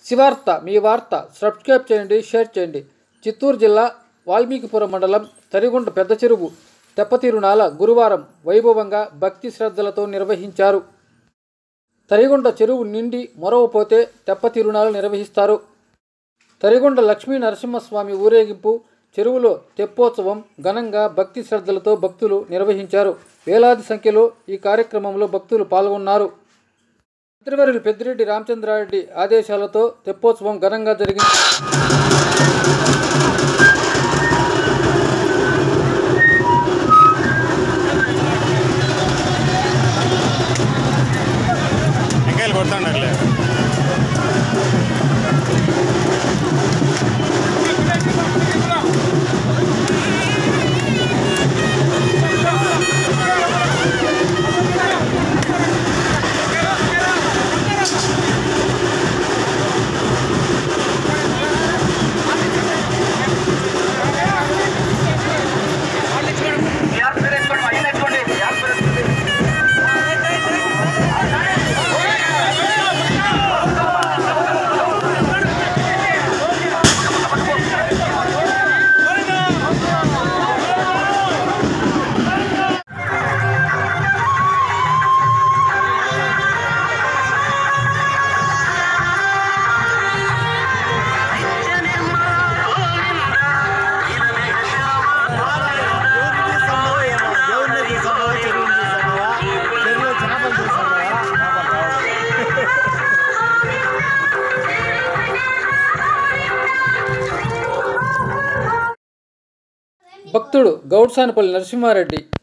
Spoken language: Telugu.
శివార్త మీ వార్త సబ్స్క్రైబ్ చేయండి షేర్ చేయండి చిత్తూరు జిల్లా వాల్మీకిపురం మండలం తరిగుంట పెద్ద చెరువు తెప్పతిరునాల గురువారం వైభవంగా భక్తి శ్రద్ధలతో నిర్వహించారు తరిగుంట చెరువు నిండి మొరవపోతే తెప్పతిరునాలు నిర్వహిస్తారు తరిగొండ లక్ష్మీ నరసింహస్వామి ఊరేగింపు చెరువులో తెప్పోత్సవం ఘనంగా భక్తి శ్రద్ధలతో భక్తులు నిర్వహించారు వేలాది సంఖ్యలో ఈ కార్యక్రమంలో భక్తులు పాల్గొన్నారు మంత్రివర్యులు పెద్దిరెడ్డి రామచంద్రారెడ్డి ఆదేశాలతో తెప్పోత్సవం ఘనంగా జరిగింది వెంకాయలు కొడుతుండట్లే భక్తుడు గౌడ్సానపల్లి నరసింహారెడ్డి